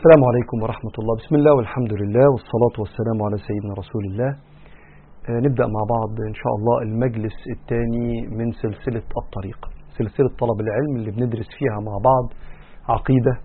السلام عليكم ورحمة الله بسم الله والحمد لله والصلاة والسلام على سيدنا رسول الله آه، نبدأ مع بعض إن شاء الله المجلس الثاني من سلسلة الطريق سلسلة طلب العلم اللي بندرس فيها مع بعض عقيدة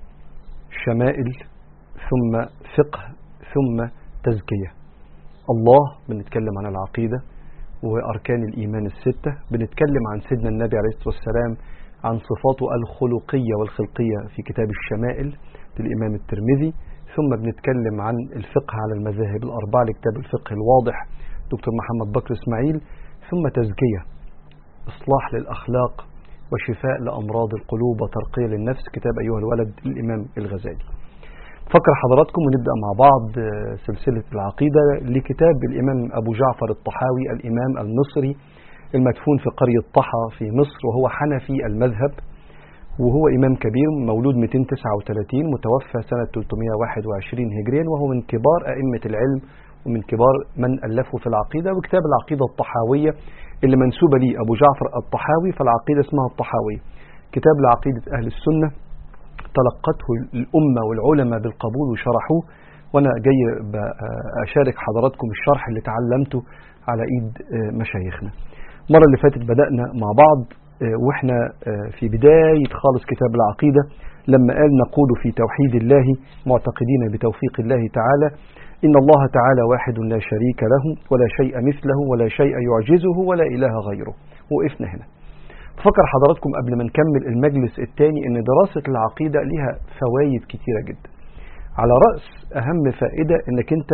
شمائل ثم فقه ثم تزكية الله بنتكلم عن العقيدة وأركان الإيمان الستة بنتكلم عن سيدنا النبي عليه الصلاة والسلام عن صفاته الخلقية والخلقية في كتاب الشمائل للإمام الترمذي ثم بنتكلم عن الفقه على المذاهب الأربعة لكتاب الفقه الواضح دكتور محمد بكر إسماعيل ثم تزكية إصلاح للأخلاق وشفاء لأمراض القلوب وترقية للنفس كتاب أيها الولد للإمام الغزالي فكر حضراتكم ونبدأ مع بعض آه، سلسلة العقيدة لكتاب الإمام أبو جعفر الطحاوي الإمام المصري المدفون في قرية طحا في مصر وهو حنفي المذهب وهو إمام كبير مولود 239 متوفى سنة 321 هجريا وهو من كبار أئمة العلم ومن كبار من ألفوا في العقيدة وكتاب العقيدة الطحاوية اللي منسوبة لي أبو جعفر الطحاوي فالعقيدة اسمها الطحاوية كتاب لعقيدة أهل السنة تلقته الأمة والعلماء بالقبول وشرحوه وأنا جاي ب- أشارك حضراتكم الشرح اللي تعلمته على إيد آه، مشايخنا المرة اللي فاتت بدأنا مع بعض آه، وإحنا آه، في بداية خالص كتاب العقيدة لما قال نقول في توحيد الله معتقدين بتوفيق الله تعالى إن الله تعالى واحد لا شريك له ولا شيء مثله ولا شيء يعجزه ولا إله غيره وقفنا هنا فكر حضراتكم قبل ما نكمل المجلس الثاني ان دراسة العقيدة لها فوائد كتيرة جدا على رأس أهم فائدة انك انت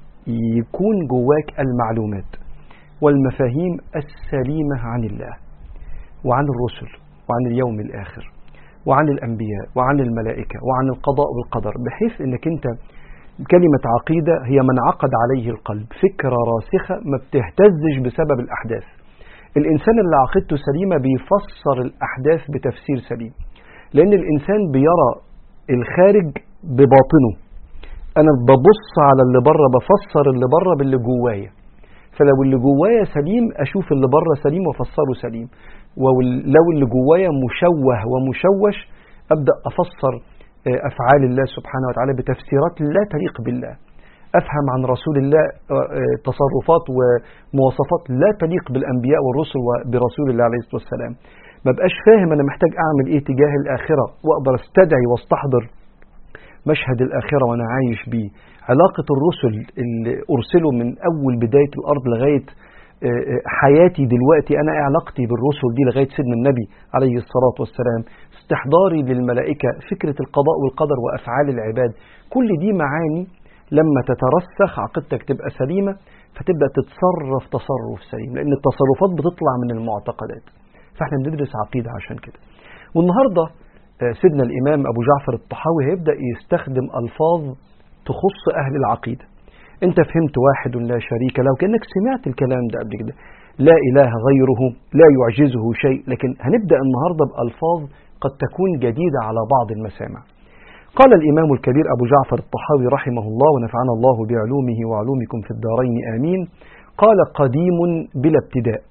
يكون جواك المعلومات والمفاهيم السليمة عن الله وعن الرسل وعن اليوم الآخر وعن الأنبياء وعن الملائكة وعن القضاء والقدر بحيث انك انت كلمة عقيدة هي من عقد عليه القلب فكرة راسخة ما بتهتزش بسبب الأحداث الإنسان اللي عقيدته سليمة بيفسر الأحداث بتفسير سليم لأن الإنسان بيرى الخارج بباطنه أنا ببص على اللي بره بفسر اللي بره باللي جوايا فلو اللي جوايا سليم أشوف اللي بره سليم وأفسره سليم ولو اللي جوايا مشوه ومشوش أبدأ أفسر آه، أفعال الله سبحانه وتعالى بتفسيرات لا تليق بالله أفهم عن رسول الله آه، آه، تصرفات ومواصفات لا تليق بالأنبياء والرسل وبرسول الله عليه الصلاة والسلام ما بقاش فاهم أنا محتاج أعمل إيه تجاه الآخرة وأقدر استدعي واستحضر مشهد الآخرة وأنا عايش بيه علاقة الرسل اللي أرسلوا من أول بداية الأرض لغاية آه، آه، حياتي دلوقتي أنا إيه علاقتي بالرسل دي لغاية سيدنا النبي عليه الصلاة والسلام استحضاري للملائكة فكرة القضاء والقدر وأفعال العباد كل دي معاني لما تترسخ عقيدتك تبقى سليمة فتبدأ تتصرف تصرف سليم لأن التصرفات بتطلع من المعتقدات فاحنا بندرس عقيدة عشان كده والنهاردة آه، سيدنا الإمام أبو جعفر الطحاوي هيبدأ يستخدم ألفاظ تخص أهل العقيدة أنت فهمت واحد لا شريك له كأنك سمعت الكلام ده قبل كده لا إله غيره لا يعجزه شيء لكن هنبدأ النهاردة بألفاظ قد تكون جديدة على بعض المسامع قال الإمام الكبير أبو جعفر الطحاوي رحمه الله ونفعنا الله بعلومه وعلومكم في الدارين آمين قال قديم بلا ابتداء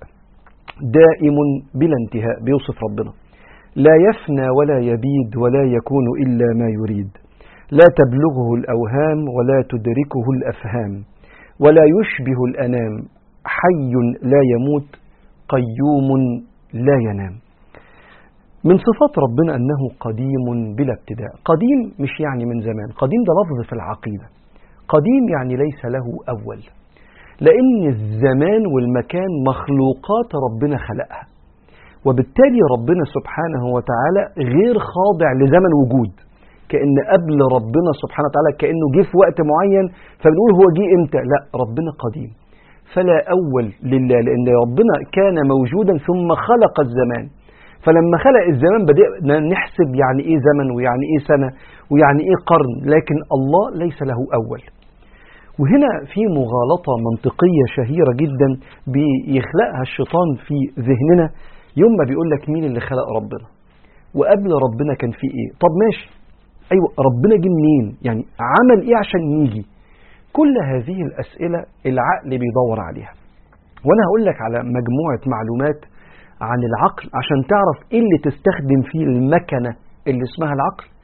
دائم بلا انتهاء بيوصف ربنا لا يفنى ولا يبيد ولا يكون إلا ما يريد لا تبلغه الأوهام ولا تدركه الأفهام ولا يشبه الأنام حي لا يموت قيوم لا ينام من صفات ربنا أنه قديم بلا ابتداء قديم مش يعني من زمان قديم ده لفظ في العقيدة قديم يعني ليس له أول لأن الزمان والمكان مخلوقات ربنا خلقها وبالتالي ربنا سبحانه وتعالى غير خاضع لزمن وجود كأن قبل ربنا سبحانه وتعالى كأنه جه في وقت معين فبنقول هو جه امتى لا ربنا قديم فلا أول لله لأن ربنا كان موجودا ثم خلق الزمان فلما خلق الزمان بدأنا نحسب يعني إيه زمن ويعني إيه سنة ويعني إيه قرن لكن الله ليس له أول وهنا في مغالطة منطقية شهيرة جدا بيخلقها الشيطان في ذهننا يوم ما بيقول لك مين اللي خلق ربنا وقبل ربنا كان في ايه طب ماشي ايوه ربنا جه منين يعني عمل ايه عشان يجي كل هذه الاسئله العقل بيدور عليها وانا هقول لك على مجموعه معلومات عن العقل عشان تعرف ايه اللي تستخدم فيه المكنه اللي اسمها العقل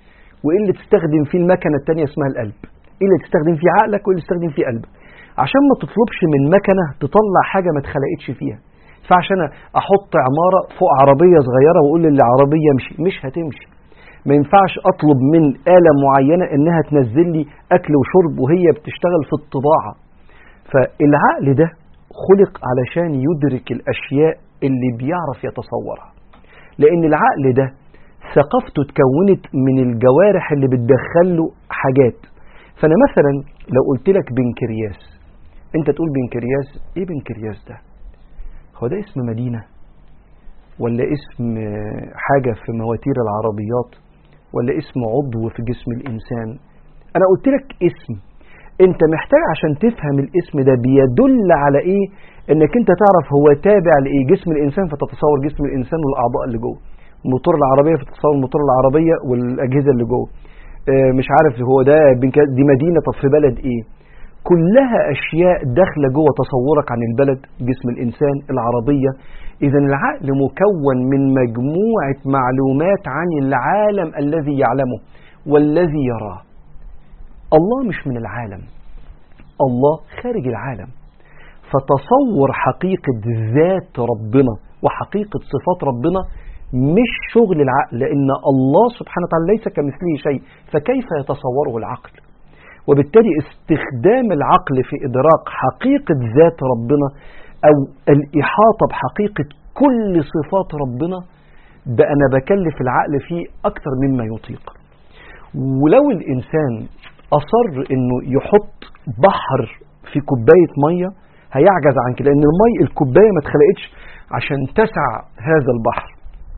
وايه اللي تستخدم فيه المكنه الثانيه اسمها القلب ايه اللي تستخدم فيه عقلك وايه اللي تستخدم فيه قلبك عشان ما تطلبش من مكنه تطلع حاجه ما اتخلقتش فيها فعشان احط عماره فوق عربيه صغيره واقول للعربيه امشي مش هتمشي ما ينفعش اطلب من آلة معينة انها تنزل لي اكل وشرب وهي بتشتغل في الطباعة فالعقل ده خلق علشان يدرك الاشياء اللي بيعرف يتصورها لان العقل ده ثقافته اتكونت من الجوارح اللي بتدخل له حاجات فانا مثلا لو قلت لك بنكرياس انت تقول بنكرياس ايه بنكرياس ده هو ده اسم مدينة ولا اسم حاجة في مواتير العربيات ولا اسم عضو في جسم الإنسان أنا قلت لك اسم أنت محتاج عشان تفهم الاسم ده بيدل على إيه إنك أنت تعرف هو تابع لإيه جسم الإنسان فتتصور جسم الإنسان والأعضاء اللي جوه موتور العربية فتتصور الموتور العربية والأجهزة اللي جوه مش عارف هو ده دي مدينة طب في بلد إيه كلها أشياء داخلة جوه تصورك عن البلد جسم الإنسان العربية إذا العقل مكون من مجموعة معلومات عن العالم الذي يعلمه والذي يراه الله مش من العالم الله خارج العالم فتصور حقيقة ذات ربنا وحقيقة صفات ربنا مش شغل العقل لأن الله سبحانه وتعالى ليس كمثله شيء فكيف يتصوره العقل وبالتالي استخدام العقل في إدراك حقيقة ذات ربنا أو الإحاطة بحقيقة كل صفات ربنا ده أنا بكلف العقل فيه أكثر مما يطيق ولو الإنسان أصر إنه يحط بحر في كوباية مية هيعجز عن كده لأن المية الكوباية ما اتخلقتش عشان تسع هذا البحر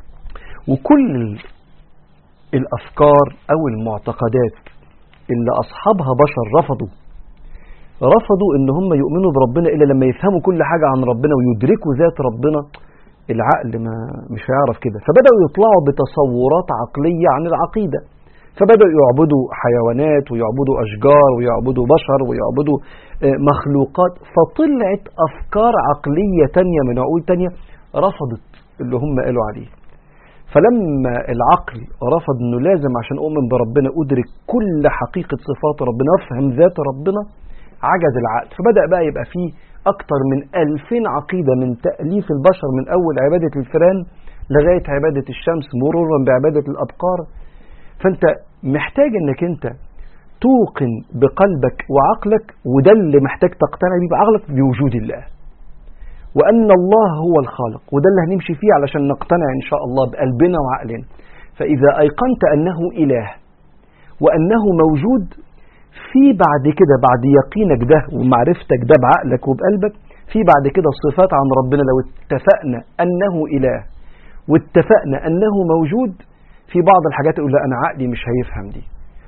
وكل الأفكار أو المعتقدات اللي أصحابها بشر رفضوا رفضوا ان هم يؤمنوا بربنا الا لما يفهموا كل حاجة عن ربنا ويدركوا ذات ربنا العقل ما مش هيعرف كده فبدأوا يطلعوا بتصورات عقلية عن العقيدة فبدأوا يعبدوا حيوانات ويعبدوا أشجار ويعبدوا بشر ويعبدوا مخلوقات فطلعت أفكار عقلية تانية من عقول تانية رفضت اللي هم قالوا عليه فلما العقل رفض انه لازم عشان اؤمن بربنا ادرك كل حقيقة صفات ربنا افهم ذات ربنا عجز العقل فبدأ بقى يبقى فيه أكتر من ألفين عقيدة من تأليف البشر من أول عبادة الفيران لغاية عبادة الشمس مرورا بعبادة الأبقار فأنت محتاج أنك أنت توقن بقلبك وعقلك وده اللي محتاج تقتنع بيه بعقلك بوجود الله وأن الله هو الخالق وده اللي هنمشي فيه علشان نقتنع إن شاء الله بقلبنا وعقلنا فإذا أيقنت أنه إله وأنه موجود في بعد كده بعد يقينك ده ومعرفتك ده بعقلك وبقلبك في بعد كده صفات عن ربنا لو اتفقنا أنه إله واتفقنا أنه موجود في بعض الحاجات يقول لا أنا عقلي مش هيفهم دي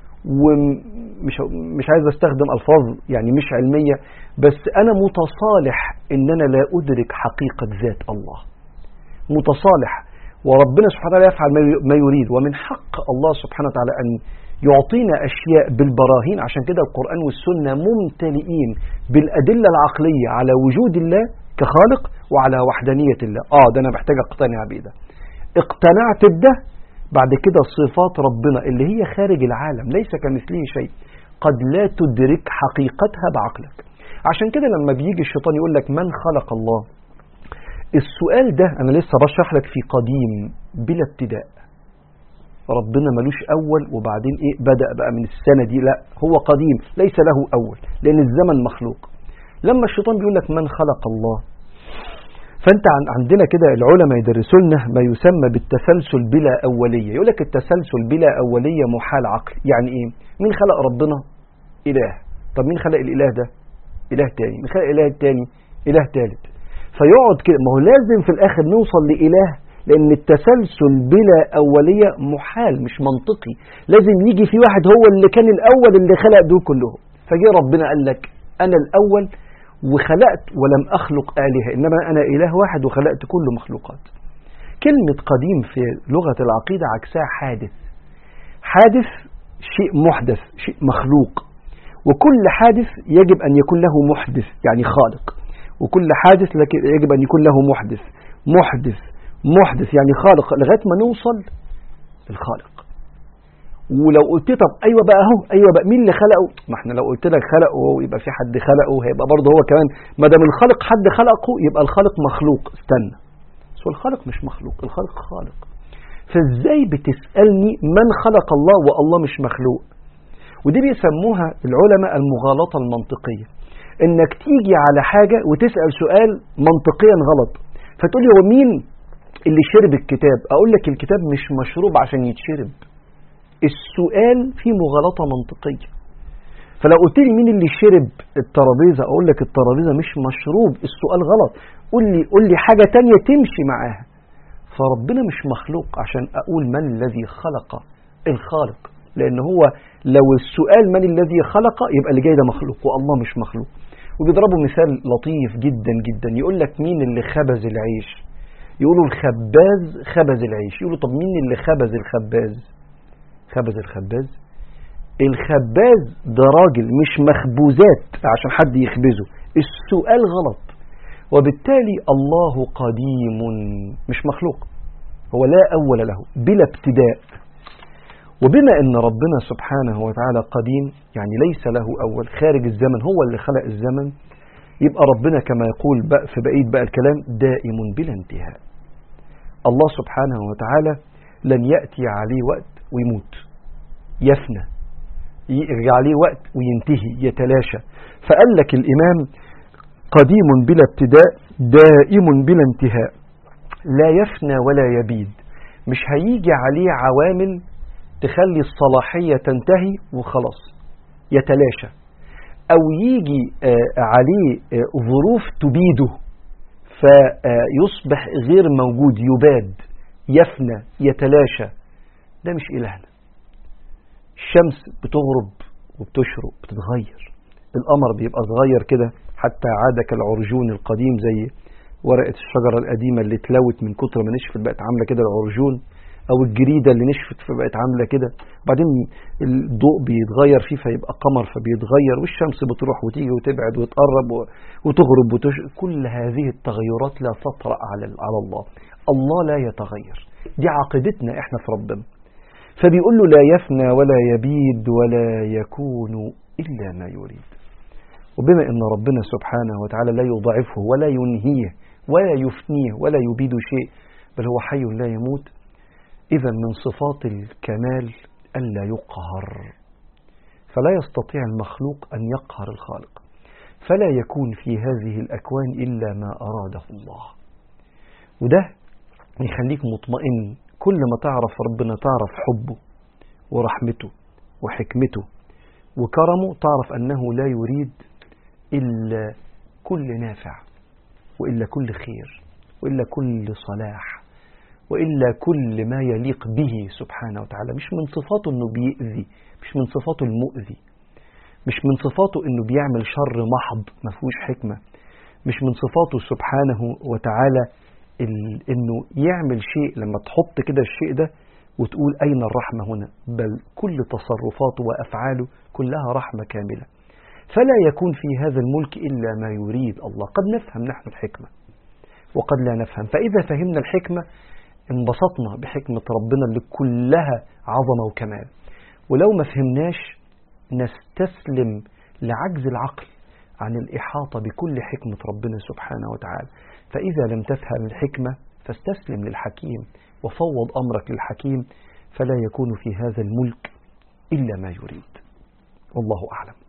ومش مش عايز استخدم الفاظ يعني مش علميه بس انا متصالح ان انا لا ادرك حقيقه ذات الله متصالح وربنا سبحانه وتعالى يفعل ما يريد ومن حق الله سبحانه وتعالى ان يعطينا اشياء بالبراهين عشان كده القران والسنه ممتلئين بالادله العقليه على وجود الله كخالق وعلى وحدانيه الله اه ده انا محتاج اقتنع بيه ده اقتنعت بده بعد كده صفات ربنا اللي هي خارج العالم ليس كمثله شيء قد لا تدرك حقيقتها بعقلك عشان كده لما بيجي الشيطان يقول لك من خلق الله السؤال ده انا لسه بشرح لك في قديم بلا ابتداء ربنا ملوش اول وبعدين ايه بدا بقى من السنه دي لا هو قديم ليس له اول لان الزمن مخلوق لما الشيطان بيقول لك من خلق الله فانت عندنا كده العلماء يدرسوا لنا ما يسمى بالتسلسل بلا اوليه يقول لك التسلسل بلا اوليه محال عقل يعني ايه مين خلق ربنا اله طب مين خلق الاله ده اله تاني مين خلق الاله التاني اله تالت فيقعد كده ما هو لازم في الاخر نوصل لاله لان التسلسل بلا اوليه محال مش منطقي لازم يجي في واحد هو اللي كان الاول اللي خلق دول كلهم فجه ربنا قال لك انا الاول وخلقت ولم أخلق آلهة إنما أنا إله واحد وخلقت كل مخلوقات كلمة قديم في لغة العقيدة عكسها حادث حادث شيء محدث شيء مخلوق وكل حادث يجب أن يكون له محدث يعني خالق وكل حادث يجب أن يكون له محدث محدث محدث يعني خالق لغاية ما نوصل للخالق ولو قلت طب ايوه بقى اهو ايوه بقى مين اللي خلقه ما احنا لو قلت لك خلقه يبقى في حد خلقه هيبقى برضه هو كمان ما دام الخالق حد خلقه يبقى الخالق مخلوق استنى بس هو الخالق مش مخلوق الخالق خالق فازاي بتسالني من خلق الله والله مش مخلوق ودي بيسموها العلماء المغالطه المنطقيه انك تيجي على حاجه وتسال سؤال منطقيا غلط فتقول لي هو مين اللي شرب الكتاب اقول لك الكتاب مش مشروب عشان يتشرب السؤال فيه مغالطة منطقية فلو قلت لي مين اللي شرب الترابيزة اقول لك الترابيزة مش مشروب السؤال غلط قول لي قول لي حاجة تانية تمشي معاها فربنا مش مخلوق عشان اقول من الذي خلق الخالق لان هو لو السؤال من الذي خلق يبقى اللي جاي ده مخلوق والله مش مخلوق وبيضربوا مثال لطيف جدا جدا يقول لك مين اللي خبز العيش يقولوا الخباز خبز العيش يقولوا طب مين اللي خبز الخباز خبز الخباز الخباز ده راجل مش مخبوزات عشان حد يخبزه السؤال غلط وبالتالي الله قديم مش مخلوق هو لا أول له بلا ابتداء وبما أن ربنا سبحانه وتعالى قديم يعني ليس له أول خارج الزمن هو اللي خلق الزمن يبقى ربنا كما يقول بقى في بقية بقى الكلام دائم بلا انتهاء الله سبحانه وتعالى لن يأتي عليه وقت ويموت يفنى يرجع عليه وقت وينتهي يتلاشى فقال لك الإمام قديم بلا ابتداء دائم بلا انتهاء لا يفنى ولا يبيد مش هيجي عليه عوامل تخلي الصلاحية تنتهي وخلاص يتلاشى أو يجي عليه ظروف تبيده فيصبح غير موجود يباد يفنى يتلاشى ده مش إلهنا الشمس بتغرب وبتشرق بتتغير القمر بيبقى صغير كده حتى عاد كالعرجون القديم زي ورقة الشجرة القديمة اللي اتلوت من كتر ما نشفت بقت عاملة كده العرجون أو الجريدة اللي نشفت فبقت عاملة كده بعدين الضوء بيتغير فيه فيبقى قمر فبيتغير والشمس بتروح وتيجي وتبعد وتقرب وتغرب وتش... كل هذه التغيرات لا تطرأ على على الله الله لا يتغير دي عقيدتنا احنا في ربنا فبيقول له لا يفنى ولا يبيد ولا يكون إلا ما يريد وبما أن ربنا سبحانه وتعالى لا يضعفه ولا ينهيه ولا يفنيه ولا يبيد شيء بل هو حي لا يموت إذا من صفات الكمال ألا يقهر فلا يستطيع المخلوق أن يقهر الخالق فلا يكون في هذه الأكوان إلا ما أراده الله وده يخليك مطمئن كل ما تعرف ربنا تعرف حبه ورحمته وحكمته وكرمه تعرف أنه لا يريد إلا كل نافع وإلا كل خير وإلا كل صلاح وإلا كل ما يليق به سبحانه وتعالى مش من صفاته أنه بيأذي مش من صفاته المؤذي مش من صفاته أنه بيعمل شر محض ما فيهوش حكمة مش من صفاته سبحانه وتعالى انه يعمل شيء لما تحط كده الشيء ده وتقول اين الرحمه هنا بل كل تصرفاته وافعاله كلها رحمه كامله فلا يكون في هذا الملك الا ما يريد الله قد نفهم نحن الحكمه وقد لا نفهم فاذا فهمنا الحكمه انبسطنا بحكمه ربنا اللي كلها عظمه وكمال ولو ما فهمناش نستسلم لعجز العقل عن الإحاطة بكل حكمة ربنا سبحانه وتعالى فإذا لم تفهم الحكمة فاستسلم للحكيم وفوض أمرك للحكيم فلا يكون في هذا الملك إلا ما يريد والله أعلم